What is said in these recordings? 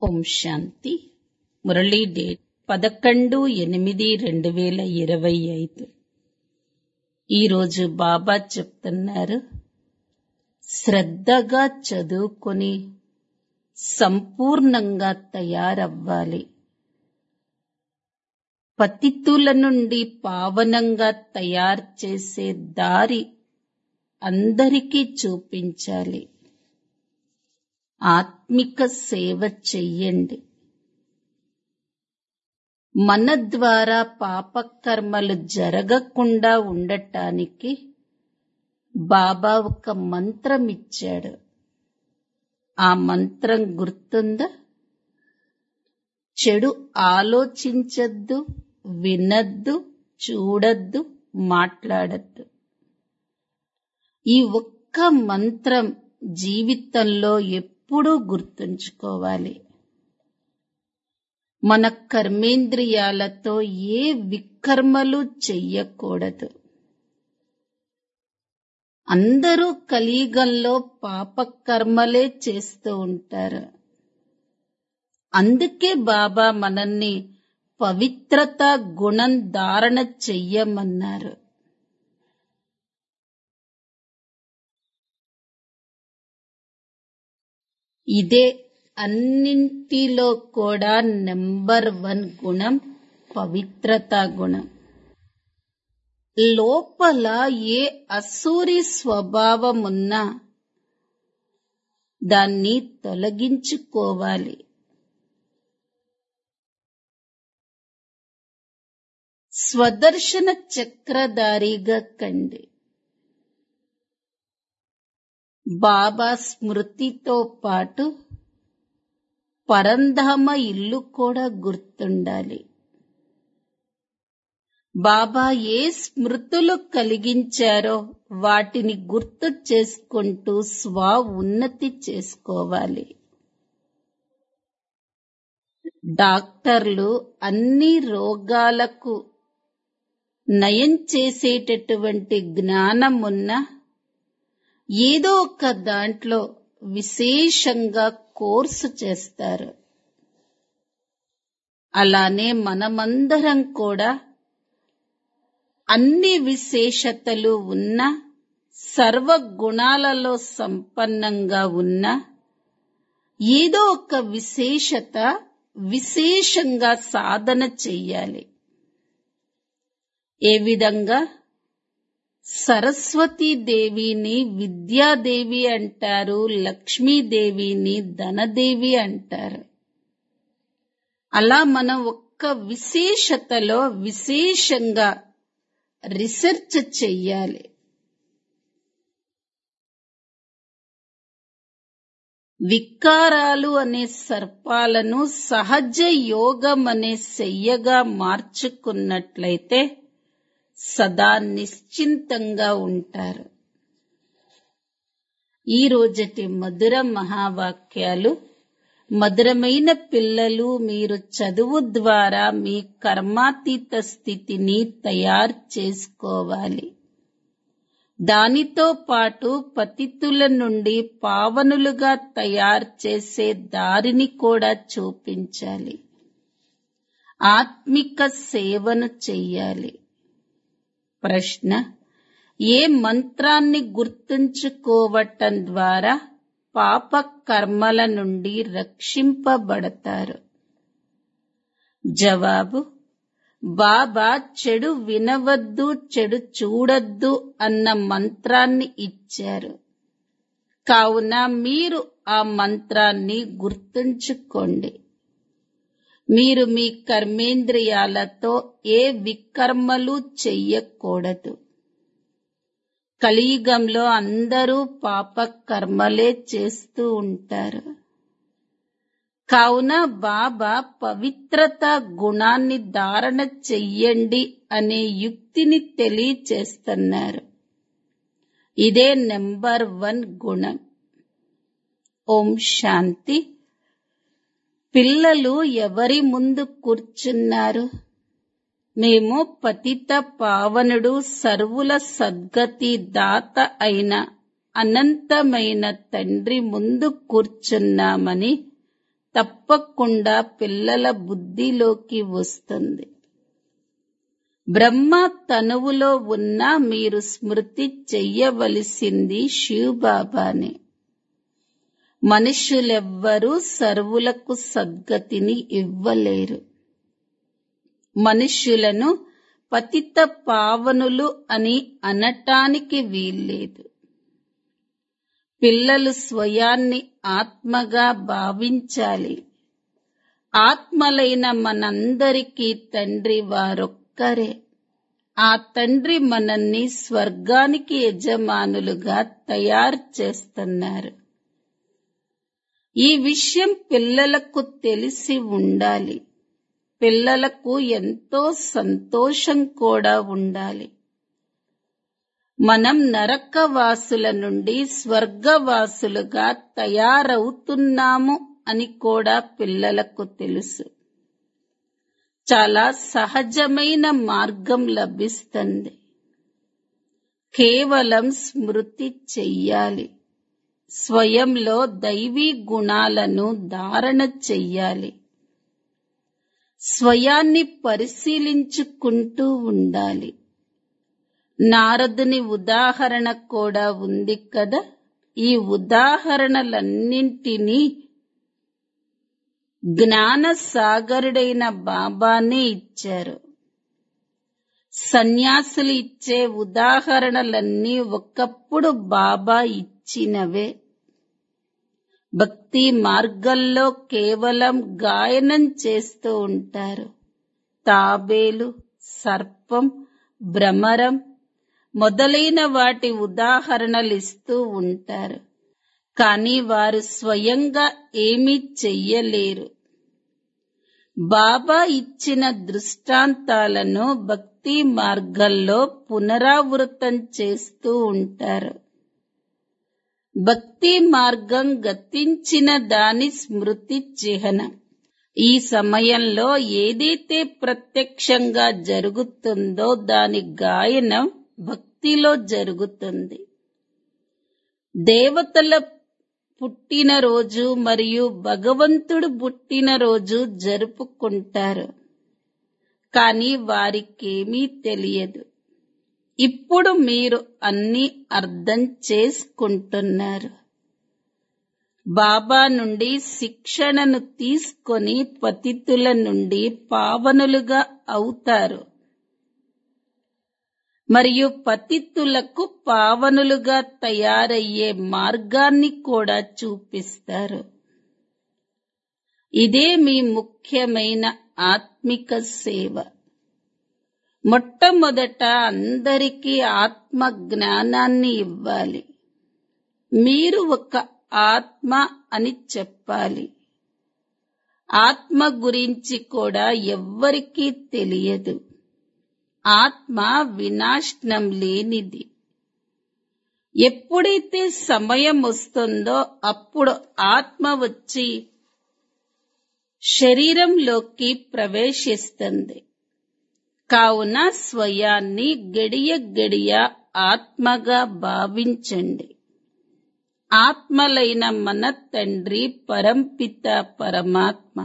ఓం శాంతి Murali date పదకొండు ఎనిమిది రెండు వేల ఇరవై ఐదు ఈరోజు బాబా చెప్తున్నారు శ్రద్ధగా చదువుకొని సంపూర్ణంగా తయారవ్వాలి పతితుల నుండి పావనంగా తయారు చేసే దారి అందరికీ చూపించాలి ఆత్మిక సేవ చెయ్యండి మన ద్వారా పాపకర్మలు జరగకుండా ఉండటానికి బాబా ఒక మంత్రం ఇచ్చాడు ఆ మంత్రం గుర్తుందా చెడు ఆలోచించద్దు వినద్దు చూడద్దు మాట్లాడద్దు ఈ ఒక్క మంత్రం జీవితంలో ఎప్పుడూ గుర్తుంచుకోవాలి మన కర్మేంద్రియాలతో ఏ వికర్మలు చెయ్యకూడదు అందరూ కలియుగంలో పాపకర్మలే చేస్తూ ఉంటారు అందుకే బాబా మనల్ని పవిత్రత గుణం ధారణ చెయ్యమన్నారు ఇదే అన్నింటిలో కూడా నెంబర్ వన్ గుణం పవిత్రత గుణం లోపల ఏ అసూరి స్వభావం ఉన్నా దాన్ని తొలగించుకోవాలి స్వదర్శన చక్రధారిగా కండి బాబా స్మృతితో పాటు పరంధామ ఇల్లు కూడా గుర్తుండాలి బాబా ఏ స్మృతులు కలిగించారో వాటిని గుర్తు చేసుకుంటూ స్వ ఉన్నతి చేసుకోవాలి డాక్టర్లు అన్ని రోగాలకు నయం చేసేటటువంటి జ్ఞానం ఉన్న ఏదో ఒక దాంట్లో విశేషంగా కోర్సు చేస్తారు అలానే మనమందరం కూడా అన్ని విశేషతలు ఉన్న సర్వ గుణాలలో సంపన్నంగా ఉన్న ఏదో ఒక విశేషత విశేషంగా సాధన చెయ్యాలి ఏ విధంగా సరస్వతీదేవిని విద్యాదేవి అంటారు లక్ష్మీదేవిని ధనదేవి అంటారు అలా మనం ఒక్క విశేషతలో విశేషంగా రీసెర్చ్ చెయ్యాలి వికారాలు అనే సర్పాలను సహజ యోగం అనే శయ్యగా మార్చుకున్నట్లయితే సదా నిశ్చింతంగా ఉంటారు ఈ రోజటి మధుర మహావాక్యాలు మధురమైన పిల్లలు మీరు చదువు ద్వారా మీ కర్మాతీత స్థితిని తయారు చేసుకోవాలి దానితో పాటు పతితుల నుండి పావనులుగా తయారు చేసే దారిని కూడా చూపించాలి ఆత్మిక సేవను చెయ్యాలి ప్రశ్న ఏ మంత్రాన్ని గుర్తుంచుకోవటం ద్వారా పాప కర్మల నుండి రక్షింపబడతారు జవాబు బాబా చెడు వినవద్దు చెడు చూడొద్దు అన్న మంత్రాన్ని ఇచ్చారు కావున మీరు ఆ మంత్రాన్ని గుర్తుంచుకోండి మీరు మీ కర్మేంద్రియాలతో ఏ వికర్మలు చెయ్యకూడదు కలియుగంలో అందరూ పాప కర్మలే చేస్తూ ఉంటారు కావున బాబా పవిత్రత గుణాన్ని ధారణ చెయ్యండి అనే యుక్తిని తెలియచేస్తున్నారు ఇదే నెంబర్ వన్ గుణం ఓం శాంతి పిల్లలు ఎవరి ముందు కూర్చున్నారు మేము పతిత పావనుడు సర్వుల సద్గతి దాత అయిన అనంతమైన తండ్రి ముందు కూర్చున్నామని తప్పకుండా పిల్లల బుద్ధిలోకి వస్తుంది బ్రహ్మ తనువులో ఉన్న మీరు స్మృతి చెయ్యవలసింది శివబాబానే మనుష్యులెవ్వరూ సర్వులకు సద్గతిని ఇవ్వలేరు మనుష్యులను పతిత పావనులు అని అనటానికి వీల్లేదు పిల్లలు స్వయాన్ని ఆత్మగా భావించాలి ఆత్మలైన మనందరికీ తండ్రి వారొక్కరే ఆ తండ్రి మనల్ని స్వర్గానికి యజమానులుగా తయారు చేస్తున్నారు ఈ విషయం పిల్లలకు తెలిసి ఉండాలి పిల్లలకు ఎంతో సంతోషం కూడా ఉండాలి మనం నరకవాసుల నుండి స్వర్గవాసులుగా తయారవుతున్నాము అని కూడా పిల్లలకు తెలుసు చాలా సహజమైన మార్గం లభిస్తుంది కేవలం స్మృతి చెయ్యాలి స్వయంలో దైవీ గుణాలను ధారణ చెయ్యాలి స్వయాన్ని పరిశీలించుకుంటూ ఉండాలి నారదుని ఉదాహరణ కూడా ఉంది కదా ఈ ఉదాహరణలన్నింటినీ జ్ఞాన సాగరుడైన బాబానే ఇచ్చారు సన్యాసులు ఇచ్చే ఉదాహరణలన్నీ ఒకప్పుడు బాబా ఇచ్చినవే భక్తి మార్గంలో కేవలం గాయనం చేస్తూ ఉంటారు తాబేలు సర్పం భ్రమరం మొదలైన వాటి ఉదాహరణలు ఇస్తూ ఉంటారు కానీ వారు స్వయంగా ఏమీ చెయ్యలేరు బాబా ఇచ్చిన దృష్టాంతాలను భక్తి మార్గంలో పునరావృతం చేస్తూ ఉంటారు భక్తి మార్గం గతించిన దాని స్మృతి చిహ్నం ఈ సమయంలో ఏదైతే ప్రత్యక్షంగా జరుగుతుందో దాని గాయనం భక్తిలో జరుగుతుంది దేవతల పుట్టినరోజు మరియు భగవంతుడు పుట్టినరోజు జరుపుకుంటారు కానీ వారికేమీ తెలియదు ఇప్పుడు మీరు అన్ని అర్థం చేసుకుంటున్నారు బాబా నుండి శిక్షణను తీసుకొని పతితుల నుండి పావనులుగా అవుతారు మరియు పతితులకు పావనులుగా తయారయ్యే మార్గాన్ని కూడా చూపిస్తారు ఇదే మీ ముఖ్యమైన ఆత్మిక సేవ మొట్టమొదట అందరికీ ఆత్మ జ్ఞానాన్ని ఇవ్వాలి మీరు ఒక ఆత్మ అని చెప్పాలి ఆత్మ గురించి కూడా ఎవ్వరికీ తెలియదు ఆత్మ వినాశనం లేనిది ఎప్పుడైతే సమయం వస్తుందో అప్పుడు ఆత్మ వచ్చి శరీరంలోకి ప్రవేశిస్తుంది కావున స్వయాన్ని గడియ గడియ ఆత్మగా భావించండి ఆత్మలైన మన తండ్రి పరంపిత పరమాత్మ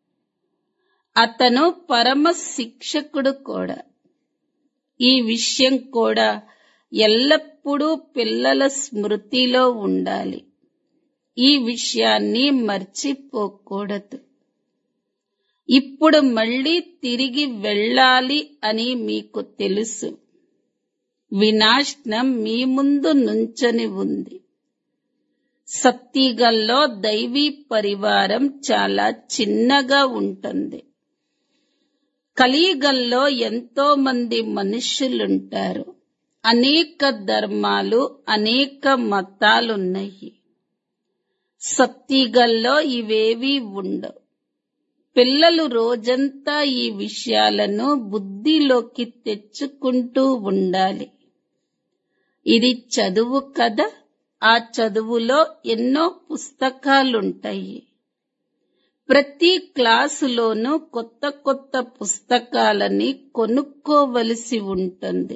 అతను పరమ శిక్షకుడు కూడా ఈ విషయం కూడా ఎల్లప్పుడూ పిల్లల స్మృతిలో ఉండాలి ఈ విషయాన్ని మర్చిపోకూడదు ఇప్పుడు మళ్ళీ తిరిగి వెళ్ళాలి అని మీకు తెలుసు వినాశనం మీ ముందు నుంచని ఉంది సత్తిగల్లో దైవీ పరివారం చాలా చిన్నగా ఉంటుంది కలియుగంలో ఎంతో మంది మనుష్యులుంటారు అనేక ధర్మాలు అనేక మతాలున్నాయి సత్తిగల్లో ఇవేవీ ఉండవు పిల్లలు రోజంతా ఈ విషయాలను బుద్ధిలోకి తెచ్చుకుంటూ ఉండాలి ఇది చదువు కదా ఆ చదువులో ఎన్నో పుస్తకాలుంటాయి ప్రతి క్లాసులోనూ కొత్త కొత్త పుస్తకాలని కొనుక్కోవలసి ఉంటుంది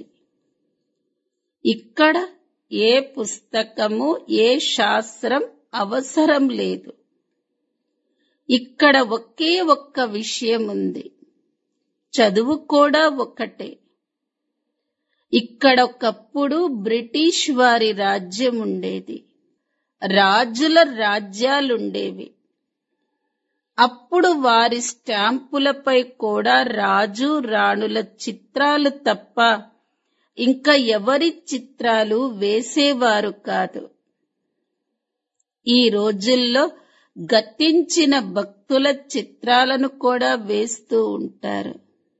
ఇక్కడ ఏ పుస్తకము ఏ శాస్త్రం అవసరం లేదు ఇక్కడ ఒకే ఒక్క విషయం ఉంది చదువు కూడా ఒకటే ఇక్కడొకప్పుడు బ్రిటిష్ వారి రాజ్యం ఉండేది రాజుల రాజ్యాలుండేవి అప్పుడు వారి స్టాంపులపై కూడా రాజు రాణుల చిత్రాలు తప్ప ఇంకా ఎవరి చిత్రాలు వేసేవారు కాదు ఈ రోజుల్లో గతించిన భక్తుల చిత్రాలను కూడా వేస్తూ ఉంటారు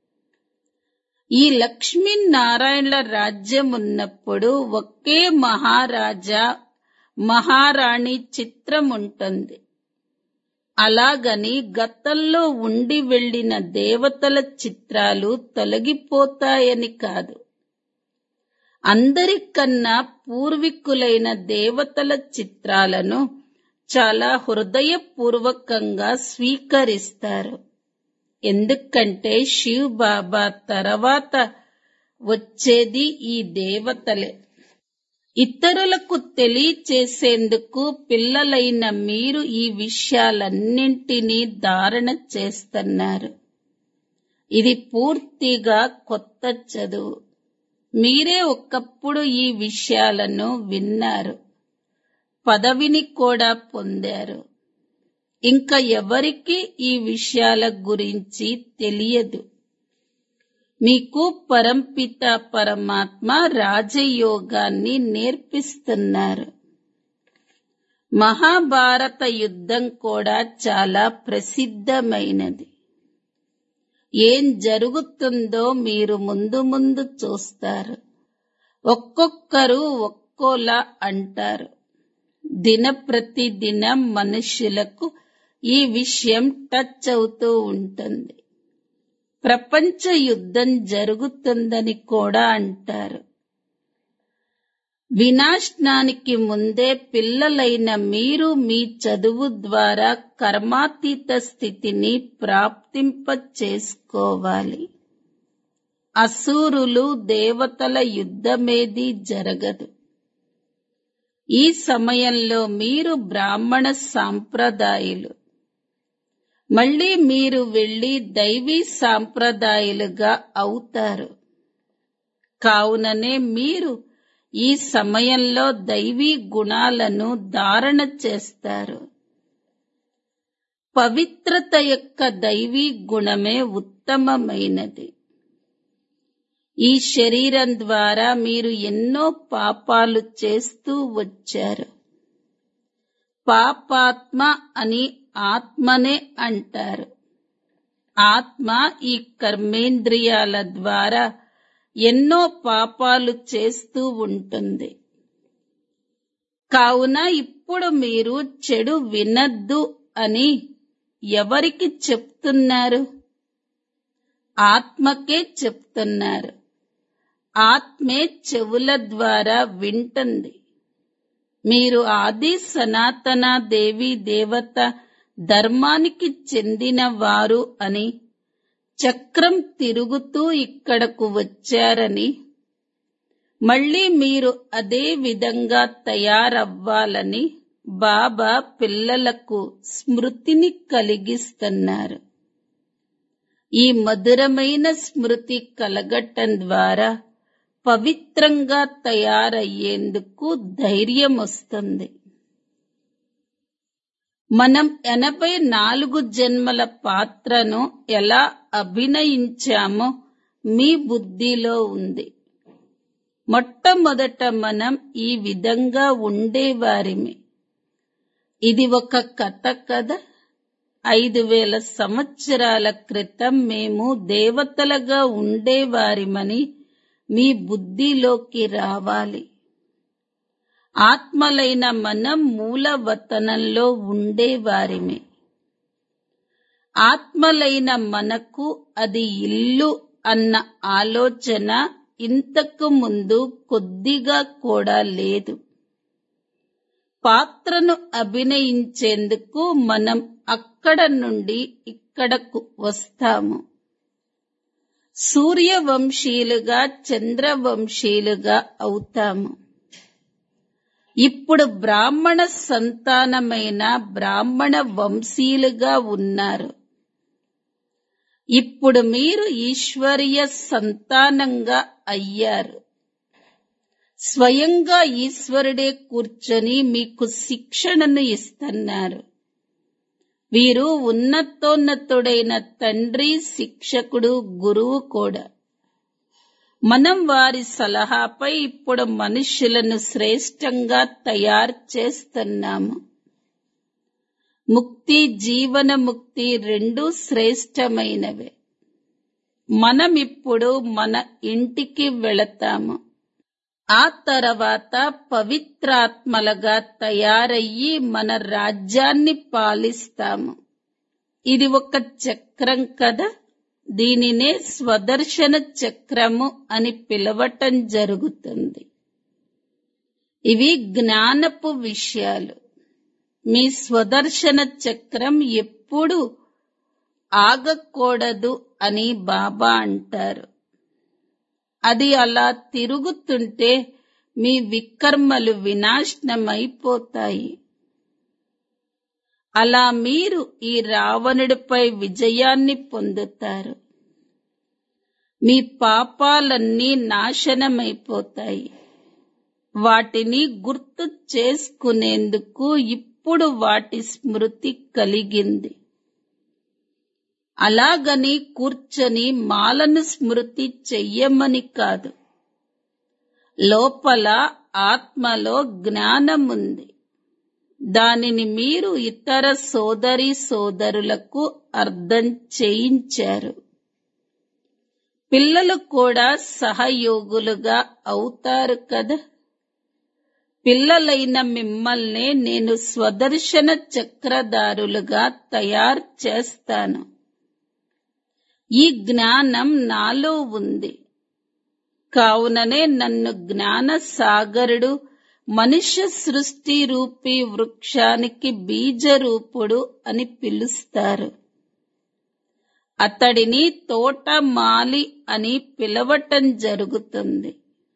ఈ లక్ష్మీనారాయణల రాజ్యం ఉన్నప్పుడు ఒకే మహారాజా మహారాణి చిత్రం ఉంటుంది అలాగని గతంలో ఉండి వెళ్లిన దేవతల చిత్రాలు తొలగిపోతాయని కాదు అందరికన్నా పూర్వీకులైన దేవతల చిత్రాలను చాలా హృదయపూర్వకంగా స్వీకరిస్తారు ఎందుకంటే శివ్ బాబా తర్వాత వచ్చేది ఈ దేవతలే ఇతరులకు తెలియచేసేందుకు పిల్లలైన మీరు ఈ విషయాలన్నింటినీ ధారణ చేస్తున్నారు ఇది పూర్తిగా కొత్త చదువు మీరే ఒకప్పుడు ఈ విషయాలను విన్నారు పదవిని కూడా పొందారు ఇంకా ఎవరికి ఈ విషయాల గురించి తెలియదు మీకు పరంపిత పరమాత్మ రాజయోగాన్ని నేర్పిస్తున్నారు మహాభారత యుద్ధం కూడా చాలా ప్రసిద్ధమైనది ఏం జరుగుతుందో మీరు ముందు ముందు చూస్తారు ఒక్కొక్కరు ఒక్కోలా అంటారు దిన ప్రతిదినం మనుష్యులకు ఈ విషయం టచ్ అవుతూ ఉంటుంది ప్రపంచ యుద్ధం జరుగుతుందని కూడా అంటారు వినాశనానికి ముందే పిల్లలైన మీరు మీ చదువు ద్వారా కర్మాతీత స్థితిని ప్రాప్తింప చేసుకోవాలి అసూరులు దేవతల యుద్ధమేది జరగదు ఈ సమయంలో మీరు బ్రాహ్మణ సాంప్రదాయులు మళ్ళీ మీరు వెళ్లి దైవీ సాంప్రదాయులుగా అవుతారు కావుననే మీరు ఈ సమయంలో దైవీ గుణాలను ధారణ చేస్తారు పవిత్రత యొక్క దైవీ గుణమే ఉత్తమమైనది ఈ శరీరం ద్వారా మీరు ఎన్నో పాపాలు చేస్తూ వచ్చారు పాపాత్మ అని ఆత్మనే అంటారు ఆత్మ ఈ కర్మేంద్రియాల ద్వారా ఎన్నో పాపాలు చేస్తూ ఉంటుంది కావున ఇప్పుడు మీరు చెడు వినద్దు అని ఎవరికి చెప్తున్నారు ఆత్మకే చెప్తున్నారు ఆత్మే చెవుల ద్వారా వింటుంది మీరు ఆది సనాతన దేవి దేవత ధర్మానికి చెందిన వారు అని చక్రం తిరుగుతూ ఇక్కడకు వచ్చారని మళ్ళీ మీరు అదే విధంగా తయారవ్వాలని బాబా పిల్లలకు స్మృతిని కలిగిస్తున్నారు ఈ మధురమైన స్మృతి కలగటం ద్వారా పవిత్రంగా తయారయ్యేందుకు ధైర్యం వస్తుంది మనం ఎనభై నాలుగు జన్మల పాత్రను ఎలా అభినయించామో మీ బుద్ధిలో ఉంది మొట్టమొదట మనం ఈ విధంగా ఉండేవారిమి ఇది ఒక కథ కదా ఐదు వేల సంవత్సరాల క్రితం మేము దేవతలుగా ఉండేవారిమని మీ బుద్ధిలోకి రావాలి ఆత్మలైన మనం మూలవతనంలో ఉండేవారిమే ఆత్మలైన మనకు అది ఇల్లు అన్న ఆలోచన ఇంతకు ముందు కొద్దిగా కూడా లేదు పాత్రను అభినయించేందుకు మనం అక్కడ నుండి ఇక్కడకు వస్తాము సూర్యవంశీయులుగా చంద్రవంశీయులుగా అవుతాము ఇప్పుడు బ్రాహ్మణ సంతానమైన బ్రాహ్మణ వంశీయులుగా ఉన్నారు ఇప్పుడు మీరు ఈశ్వరీయ సంతానంగా అయ్యారు స్వయంగా ఈశ్వరుడే కూర్చొని మీకు శిక్షణను ఇస్తున్నారు వీరు ఉన్నతోన్నతుడైన తండ్రి శిక్షకుడు గురువు కూడా మనం వారి సలహాపై ఇప్పుడు మనుష్యులను శ్రేష్టంగా తయారు చేస్తున్నాము ముక్తి జీవన ముక్తి రెండూ శ్రేష్టమైనవే మనం ఇప్పుడు మన ఇంటికి వెళతాము ఆ తర్వాత పవిత్రాత్మలుగా తయారయ్యి మన రాజ్యాన్ని పాలిస్తాము ఇది ఒక చక్రం కదా దీనినే స్వదర్శన చక్రము అని పిలవటం జరుగుతుంది ఇవి జ్ఞానపు విషయాలు మీ స్వదర్శన చక్రం ఎప్పుడు ఆగకూడదు అని బాబా అంటారు అది అలా తిరుగుతుంటే మీ వికర్మలు వినాశనమైపోతాయి అలా మీరు ఈ రావణుడిపై విజయాన్ని పొందుతారు మీ పాపాలన్నీ నాశనమైపోతాయి వాటిని గుర్తు చేసుకునేందుకు ఇప్పుడు వాటి స్మృతి కలిగింది అలాగని కూర్చొని మాలను స్మృతి చెయ్యమని కాదు లోపల ఆత్మలో జ్ఞానం ఉంది దానిని మీరు ఇతర సోదరి సోదరులకు అర్థం చేయించారు పిల్లలు కూడా సహయోగులుగా అవుతారు కదా పిల్లలైన మిమ్మల్నే నేను స్వదర్శన చక్రధారులుగా తయారు చేస్తాను ఈ జ్ఞానం నాలో ఉంది కావుననే నన్ను జ్ఞాన సాగరుడు మనుష్య సృష్టి రూపీ వృక్షానికి బీజ రూపుడు అని పిలుస్తారు అతడిని తోటమాలి అని పిలవటం జరుగుతుంది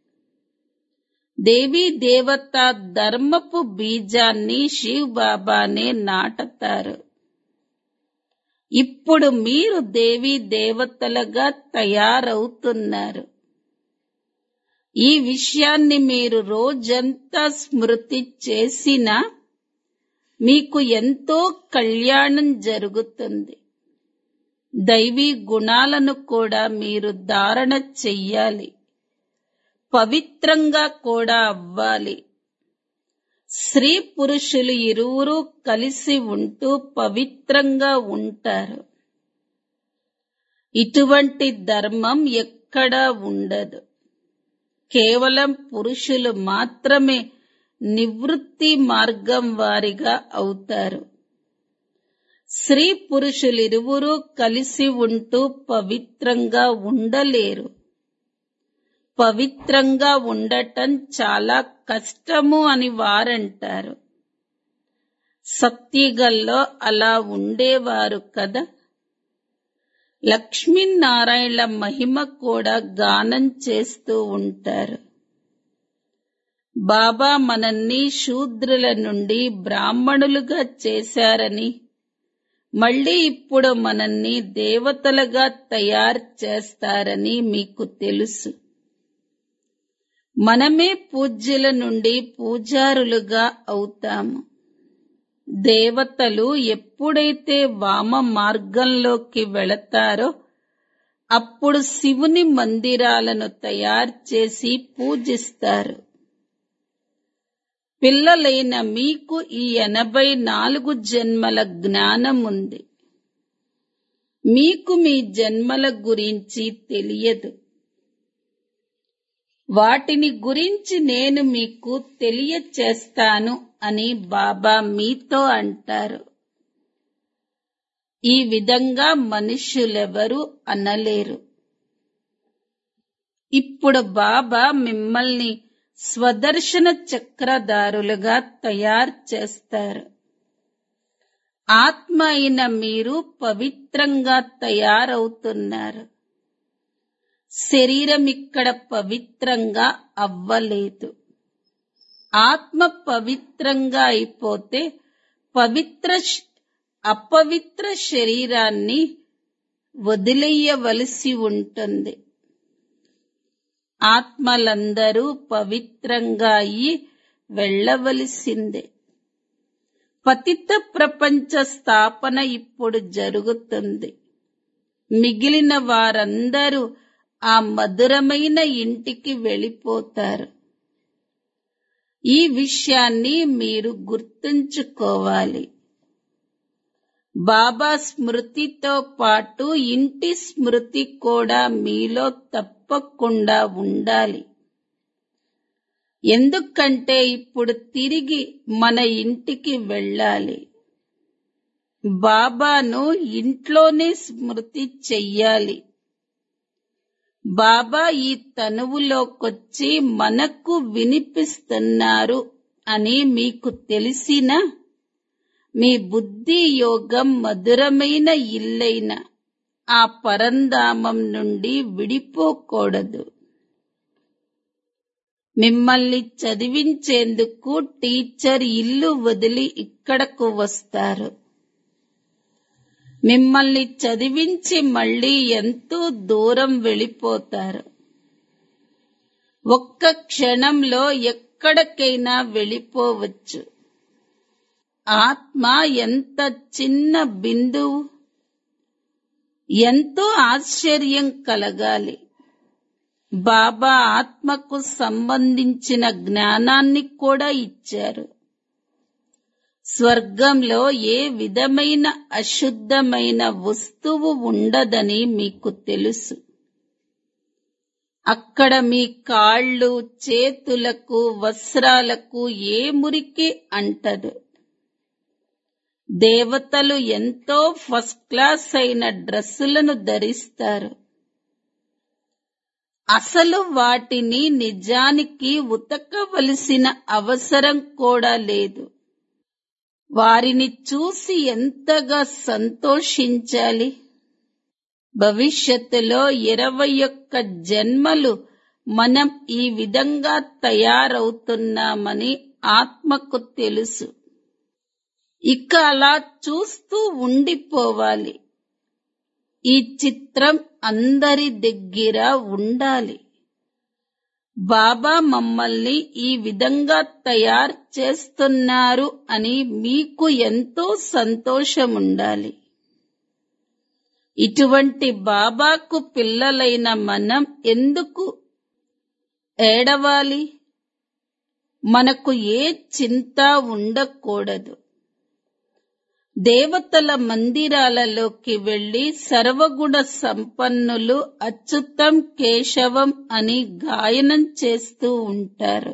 దేవీ దేవత ధర్మపు బీజాన్ని శివ్ బాబానే నాటతారు ఇప్పుడు మీరు దేవీ దేవతలుగా తయారవుతున్నారు ఈ విషయాన్ని మీరు రోజంతా స్మృతి చేసినా మీకు ఎంతో కళ్యాణం జరుగుతుంది దైవీ గుణాలను కూడా మీరు ధారణ చెయ్యాలి పవిత్రంగా కూడా అవ్వాలి స్త్రీ పురుషులు ఇరువురు కలిసి ఉంటూ పవిత్రంగా ఉంటారు ఇటువంటి ధర్మం ఎక్కడా ఉండదు కేవలం పురుషులు మాత్రమే నివృత్తి మార్గం వారిగా అవుతారు స్త్రీ పురుషులిరువురూ కలిసి ఉంటూ పవిత్రంగా ఉండలేరు పవిత్రంగా ఉండటం చాలా కష్టము అని వారంటారు సత్యగల్లో అలా ఉండేవారు కదా లక్ష్మీనారాయణల మహిమ కూడా గానం చేస్తూ ఉంటారు బాబా మనల్ని శూద్రుల నుండి బ్రాహ్మణులుగా చేశారని మళ్ళీ ఇప్పుడు మనల్ని దేవతలుగా తయారు చేస్తారని మీకు తెలుసు మనమే పూజ్యుల నుండి పూజారులుగా అవుతాము దేవతలు ఎప్పుడైతే వామ మార్గంలోకి వెళతారో అప్పుడు శివుని మందిరాలను తయారు చేసి పూజిస్తారు పిల్లలైన మీకు ఈ ఎనభై నాలుగు జన్మల జ్ఞానం ఉంది మీకు మీ జన్మల గురించి తెలియదు వాటిని గురించి నేను మీకు తెలియచేస్తాను అని బాబా మీతో అంటారు ఈ విధంగా మనుష్యులెవరూ అనలేరు ఇప్పుడు బాబా మిమ్మల్ని స్వదర్శన చక్రధారులుగా తయారు చేస్తారు ఆత్మ అయిన మీరు పవిత్రంగా తయారవుతున్నారు శరీరం ఇక్కడ పవిత్రంగా అవ్వలేదు ఆత్మ పవిత్రంగా అయిపోతే పవిత్ర శ- అపవిత్ర శరీరాన్ని వదిలేయవలసి ఉంటుంది ఆత్మలందరూ పవిత్రంగా అయి వెళ్ళవలసిందే పతిత ప్రపంచ స్థాపన ఇప్పుడు జరుగుతుంది మిగిలిన వారందరూ ఆ మధురమైన ఇంటికి వెళ్ళిపోతారు ఈ విషయాన్ని మీరు గుర్తుంచుకోవాలి బాబా స్మృతితో పాటు ఇంటి స్మృతి కూడా మీలో తప్పకుండా ఉండాలి ఎందుకంటే ఇప్పుడు తిరిగి మన ఇంటికి వెళ్ళాలి బాబాను ఇంట్లోనే స్మృతి చెయ్యాలి బాబా ఈ తనువులోకొచ్చి మనకు వినిపిస్తున్నారు అని మీకు తెలిసినా మీ బుద్ధి యోగం మధురమైన ఇల్లైన ఆ పరంధామం నుండి విడిపోకూడదు మిమ్మల్ని చదివించేందుకు టీచర్ ఇల్లు వదిలి ఇక్కడకు వస్తారు మిమ్మల్ని చదివించి మళ్ళీ ఎంతో దూరం వెళ్ళిపోతారు ఒక్క క్షణంలో ఎక్కడికైనా వెళ్ళిపోవచ్చు ఆత్మ ఎంత చిన్న బిందువు ఎంతో ఆశ్చర్యం కలగాలి బాబా ఆత్మకు సంబంధించిన జ్ఞానాన్ని కూడా ఇచ్చారు స్వర్గంలో ఏ విధమైన అశుద్ధమైన వస్తువు ఉండదని మీకు తెలుసు అక్కడ మీ కాళ్ళు చేతులకు వస్త్రాలకు ఏ మురికి అంటదు దేవతలు ఎంతో ఫస్ట్ క్లాస్ అయిన డ్రెస్సులను ధరిస్తారు అసలు వాటిని నిజానికి ఉతకవలసిన అవసరం కూడా లేదు వారిని చూసి ఎంతగా సంతోషించాలి భవిష్యత్తులో ఇరవై ఒక్క జన్మలు మనం ఈ విధంగా తయారవుతున్నామని ఆత్మకు తెలుసు ఇక అలా చూస్తూ ఉండిపోవాలి ఈ చిత్రం అందరి దగ్గర ఉండాలి బాబా మమ్మల్ని ఈ విధంగా తయారు చేస్తున్నారు అని మీకు ఎంతో సంతోషం ఉండాలి ఇటువంటి బాబాకు పిల్లలైన మనం ఎందుకు ఏడవాలి మనకు ఏ చింత ఉండకూడదు దేవతల మందిరాలలోకి వెళ్లి సర్వగుణ సంపన్నులు అచ్యుతం కేశవం అని గాయనం చేస్తూ ఉంటారు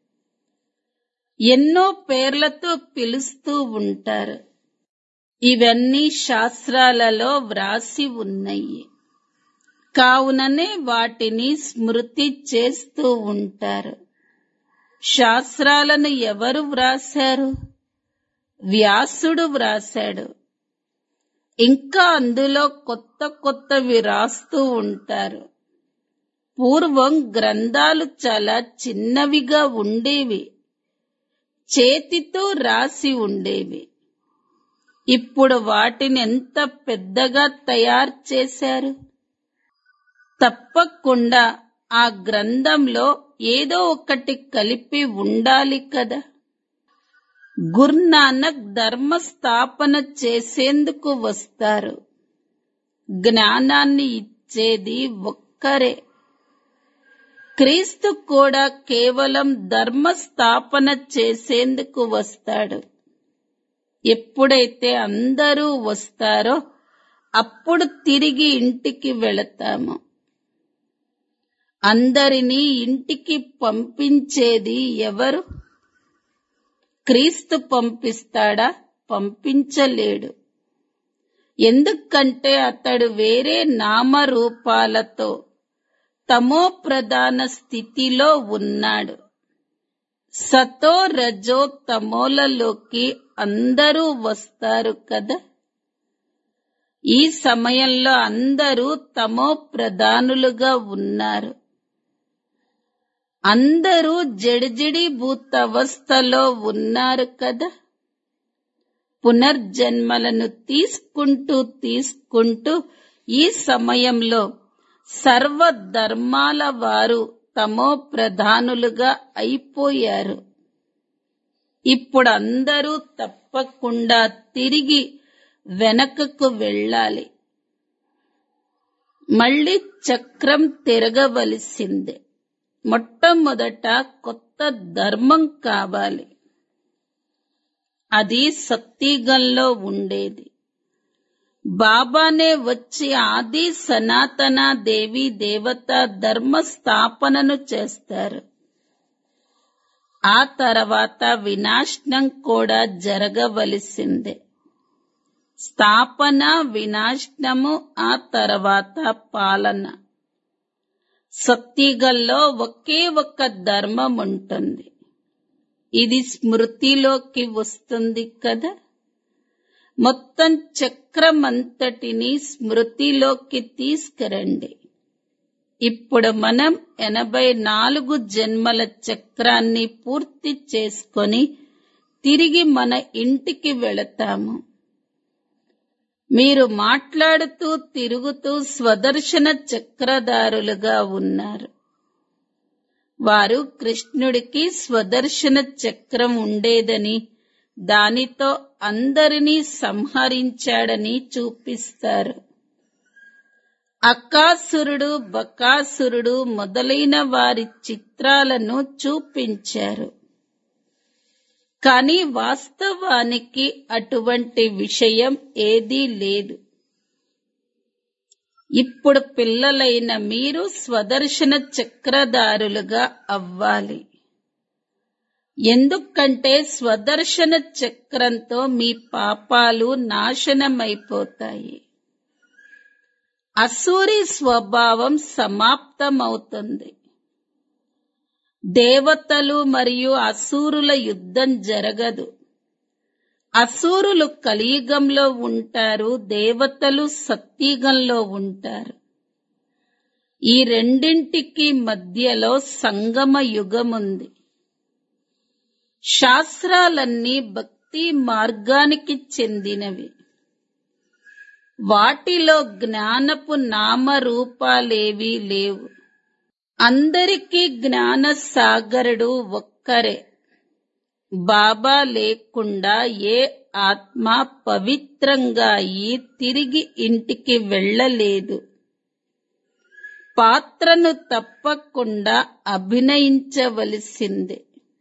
ఎన్నో పేర్లతో పిలుస్తూ ఉంటారు ఇవన్నీ శాస్త్రాలలో వ్రాసి ఉన్నాయి కావుననే వాటిని స్మృతి చేస్తూ ఉంటారు శాస్త్రాలను ఎవరు వ్రాశారు వ్యాసుడు వ్రాశాడు ఇంకా అందులో కొత్త కొత్తవి రాస్తూ ఉంటారు పూర్వం గ్రంథాలు చాలా చిన్నవిగా ఉండేవి చేతితో రాసి ఉండేవి ఇప్పుడు వాటిని ఎంత పెద్దగా తయారు చేశారు తప్పకుండా ఆ గ్రంథంలో ఏదో ఒకటి కలిపి ఉండాలి కదా గుర్నానక్ ధర్మ స్థాపన చేసేందుకు వస్తారు జ్ఞానాన్ని ఇచ్చేది ఒక్కరే క్రీస్తు కూడా కేవలం ధర్మ స్థాపన చేసేందుకు వస్తాడు ఎప్పుడైతే అందరూ వస్తారో అప్పుడు తిరిగి ఇంటికి వెళతాము అందరినీ ఇంటికి పంపించేది ఎవరు క్రీస్తు పంపిస్తాడా పంపించలేడు ఎందుకంటే అతడు వేరే నామరూపాలతో తమో ప్రధాన స్థితిలో ఉన్నాడు సతో రజో తమోలలోకి అందరూ వస్తారు కదా ఈ సమయంలో అందరూ తమో ప్రధానులుగా ఉన్నారు అందరూ జడిజిడి భూతవస్థలో ఉన్నారు కదా పునర్జన్మలను తీసుకుంటూ తీసుకుంటూ ఈ సమయంలో సర్వ ధర్మాల వారు తమో ప్రధానులుగా అయిపోయారు ఇప్పుడు అందరూ తప్పకుండా తిరిగి వెనకకు వెళ్ళాలి మళ్ళీ చక్రం తిరగవలసిందే మొట్టమొదట కొత్త ధర్మం కావాలి అది సత్తిగంలో ఉండేది బాబానే వచ్చి ఆది సనాతన దేవి దేవత ధర్మ స్థాపనను చేస్తారు ఆ తర్వాత వినాశనం కూడా జరగవలసిందే స్థాపన వినాశనము ఆ తర్వాత పాలన సత్తిగల్లో ఒకే ఒక్క ధర్మం ఉంటుంది ఇది స్మృతిలోకి వస్తుంది కదా మొత్తం చక్రమంతటిని స్మృతిలోకి తీసుకురండి ఇప్పుడు మనం ఎనభై నాలుగు జన్మల చక్రాన్ని పూర్తి చేసుకొని తిరిగి మన ఇంటికి వెళతాము మీరు మాట్లాడుతూ తిరుగుతూ స్వదర్శన చక్రధారులుగా ఉన్నారు వారు కృష్ణుడికి స్వదర్శన చక్రం ఉండేదని దానితో అందరినీ సంహరించాడని చూపిస్తారు అకాసురుడు బకాసురుడు మొదలైన వారి చిత్రాలను చూపించారు కానీ వాస్తవానికి అటువంటి విషయం ఏదీ లేదు ఇప్పుడు పిల్లలైన మీరు స్వదర్శన చక్రధారులుగా అవ్వాలి ఎందుకంటే స్వదర్శన చక్రంతో మీ పాపాలు నాశనమైపోతాయి అసూరి స్వభావం సమాప్తమవుతుంది దేవతలు మరియు అసూరుల యుద్ధం జరగదు అసూరులు కలియుగంలో ఉంటారు దేవతలు సత్యుగంలో ఉంటారు ఈ రెండింటికి మధ్యలో సంగమ యుగముంది శాస్త్రాలన్నీ భక్తి మార్గానికి చెందినవి వాటిలో జ్ఞానపు నామరూపాలేవీ లేవు అందరికీ జ్ఞాన సాగరుడు ఒక్కరే బాబా లేకుండా ఏ ఆత్మ పవిత్రంగా అయి తిరిగి ఇంటికి వెళ్ళలేదు పాత్రను తప్పకుండా అభినయించవలసిందే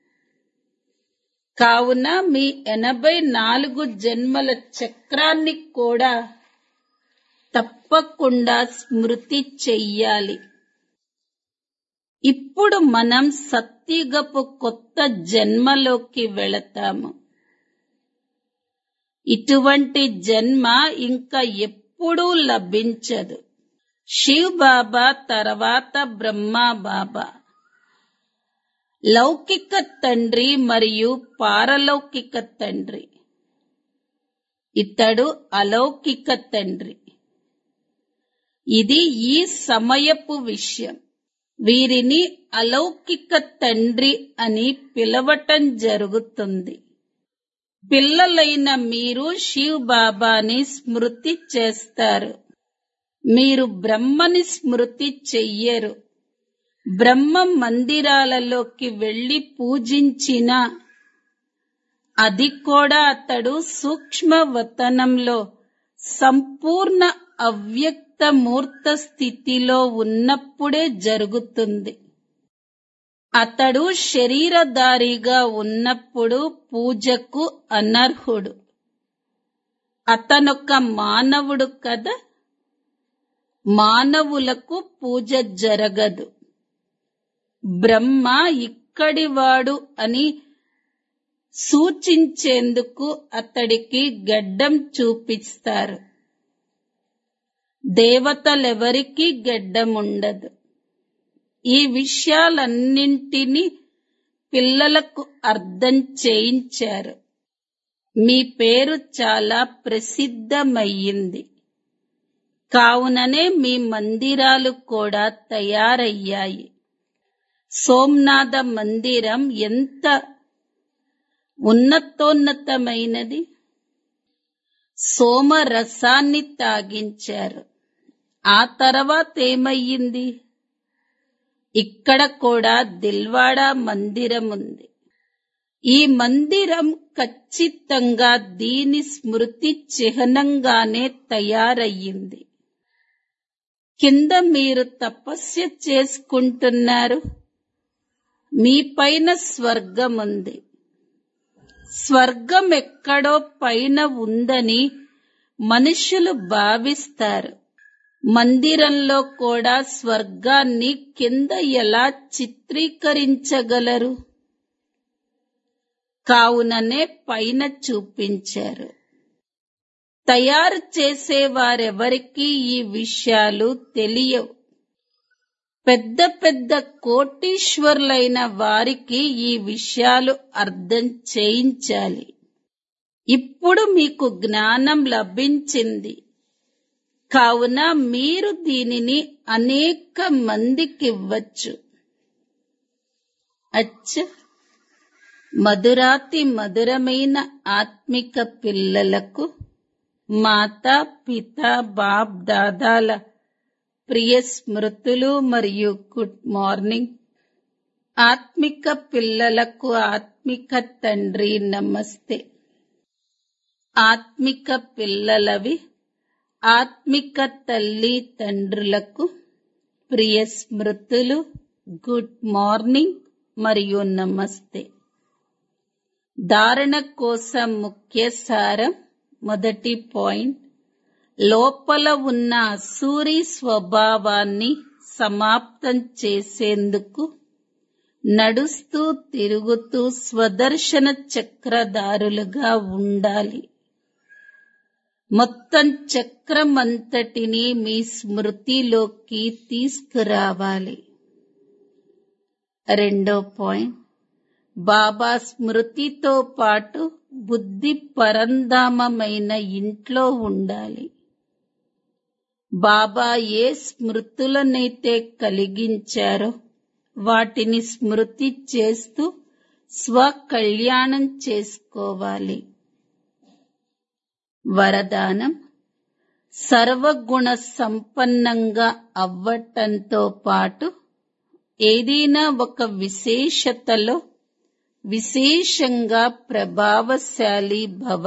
కావున మీ ఎనభై నాలుగు జన్మల చక్రాన్ని కూడా తప్పకుండా స్మృతి చెయ్యాలి ఇప్పుడు మనం సత్యుగపు కొత్త జన్మలోకి వెళతాము ఇటువంటి జన్మ ఇంకా ఎప్పుడూ లభించదు శివ్ బాబా తర్వాత బ్రహ్మ బాబా లౌకిక తండ్రి మరియు పారలౌకిక తండ్రి ఇతడు అలౌకిక తండ్రి ఇది ఈ సమయపు విషయం వీరిని అలౌకిక తండ్రి అని పిలవటం జరుగుతుంది పిల్లలైన మీరు శివ్ బాబాని స్మృతి చేస్తారు మీరు బ్రహ్మని స్మృతి చెయ్యరు బ్రహ్మ మందిరాలలోకి వెళ్లి పూజించిన అది కూడా అతడు సూక్ష్మ వతనంలో సంపూర్ణ అవ్యక్త మూర్త స్థితిలో ఉన్నప్పుడే జరుగుతుంది అతడు శరీరధారిగా ఉన్నప్పుడు పూజకు అనర్హుడు అతనొక మానవుడు కదా మానవులకు పూజ జరగదు బ్రహ్మ ఇక్కడివాడు అని సూచించేందుకు అతడికి గడ్డం చూపిస్తారు దేవతలెవరికీ గడ్డం ఉండదు ఈ విషయాలన్నింటినీ పిల్లలకు అర్థం చేయించారు మీ పేరు చాలా ప్రసిద్ధమయ్యింది కావుననే మీ మందిరాలు కూడా తయారయ్యాయి సోమనాథ మందిరం ఎంత ఉన్నతోన్నతమైనది సోమరసాన్ని తాగించారు ఆ తర్వాత ఏమయ్యింది ఇక్కడ కూడా దిల్వాడా మందిరం ఉంది ఈ మందిరం ఖచ్చితంగా దీని స్మృతి చిహ్నంగానే తయారయ్యింది కింద మీరు తపస్య చేసుకుంటున్నారు మీ పైన స్వర్గం ఉంది స్వర్గం ఎక్కడో పైన ఉందని మనుషులు భావిస్తారు మందిరంలో కూడా స్వర్గాన్ని కింద ఎలా చిత్రీకరించగలరు కావుననే పైన చూపించారు తయారు చేసేవారెవరికీ ఈ విషయాలు తెలియవు పెద్ద పెద్ద కోటీశ్వర్లైన వారికి ఈ విషయాలు అర్థం చేయించాలి ఇప్పుడు మీకు జ్ఞానం లభించింది కావున మీరు దీనిని అనేక మందికి ఇవ్వచ్చు అచ్చ మధురాతి మధురమైన ఆత్మిక పిల్లలకు మాతా పిత బాప్ దాదాల ప్రియ స్మృతులు మరియు గుడ్ మార్నింగ్ ఆత్మిక పిల్లలకు ఆత్మిక తండ్రి నమస్తే ఆత్మిక పిల్లలవి ఆత్మిక తల్లి తండ్రులకు ప్రియ స్మృతులు గుడ్ మార్నింగ్ మరియు నమస్తే ధారణ కోసం ముఖ్య సారం మొదటి పాయింట్ లోపల ఉన్న అసూరి స్వభావాన్ని సమాప్తం చేసేందుకు నడుస్తూ తిరుగుతూ స్వదర్శన చక్రధారులుగా ఉండాలి మొత్తం చక్రమంతటిని మీ స్మృతిలోకి తీసుకురావాలి రెండో పాయింట్ బాబా స్మృతితో పాటు బుద్ధి పరంధామమైన ఇంట్లో ఉండాలి బాబా ఏ స్మృతులనైతే కలిగించారో వాటిని స్మృతి చేస్తూ స్వకళ్యాణం చేసుకోవాలి వరదానం సర్వగుణ సంపన్నంగా అవ్వటంతో పాటు ఏదైనా ఒక విశేషతలో విశేషంగా ప్రభావశాలి భవ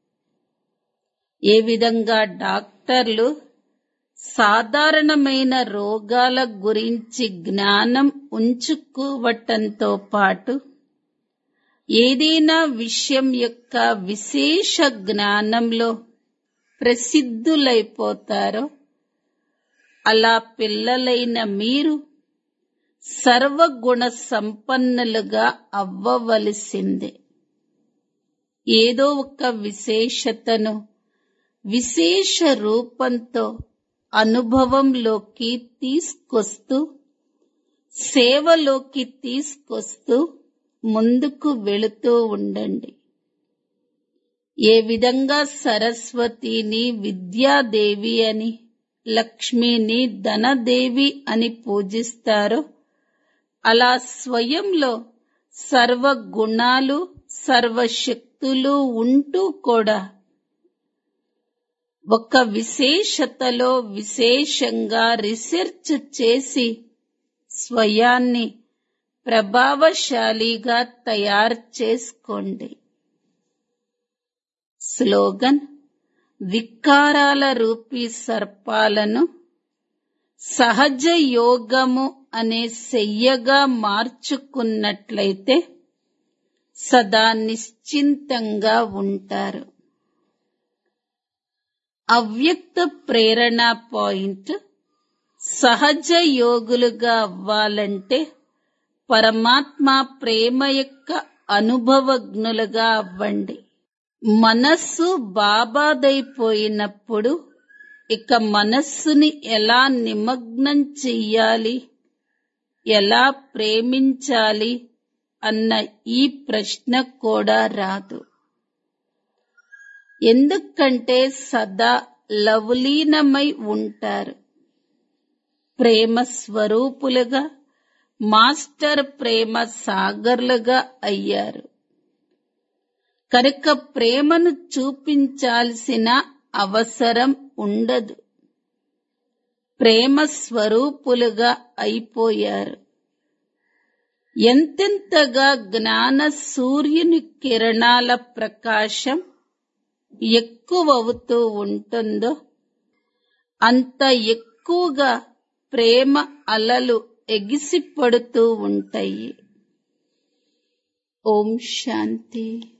ఏ విధంగా డాక్టర్లు సాధారణమైన రోగాల గురించి జ్ఞానం ఉంచుకోవటంతో పాటు ఏదైనా విషయం యొక్క విశేష జ్ఞానంలో ప్రసిద్ధులైపోతారో అలా పిల్లలైన మీరు సర్వగుణ సంపన్నులుగా అవ్వవలసిందే ఏదో ఒక విశేషతను విశేష రూపంతో అనుభవంలోకి తీసుకొస్తూ సేవలోకి తీసుకొస్తూ ముందుకు వెళుతూ ఉండండి ఏ విధంగా సరస్వతిని విద్యాదేవి అని లక్ష్మిని ధనదేవి అని పూజిస్తారో అలా స్వయంలో సర్వ గుణాలు సర్వశక్తులు ఉంటూ కూడా ఒక విశేషతలో విశేషంగా రీసెర్చ్ చేసి స్వయాన్ని ప్రభావశాలిగా తయారు చేసుకోండి స్లోగన్ వికారాల రూపీ సర్పాలను సహజ యోగము అనే శయ్యగా మార్చుకున్నట్లయితే సదా నిశ్చింతంగా ఉంటారు అవ్యక్త ప్రేరణ పాయింట్ సహజ యోగులుగా అవ్వాలంటే పరమాత్మ ప్రేమ యొక్క అనుభవజ్ఞులుగా అవ్వండి మనస్సు బాబాదైపోయినప్పుడు ఇక మనస్సుని ఎలా నిమగ్నం చెయ్యాలి ఎలా ప్రేమించాలి అన్న ఈ ప్రశ్న కూడా రాదు ఎందుకంటే సదా లవలీనమై ఉంటారు ప్రేమ స్వరూపులుగా మాస్టర్ ప్రేమ సాగర్లుగా అయ్యారు కనుక ప్రేమను చూపించాల్సిన అవసరం ఉండదు ప్రేమ స్వరూపులుగా అయిపోయారు ఎంతెంతగా జ్ఞాన సూర్యుని కిరణాల ప్రకాశం ఎక్కువవుతూ ఉంటుందో అంత ఎక్కువగా ప్రేమ అలలు ఎగిసిపడుతూ ఉంటాయి ఓం శాంతి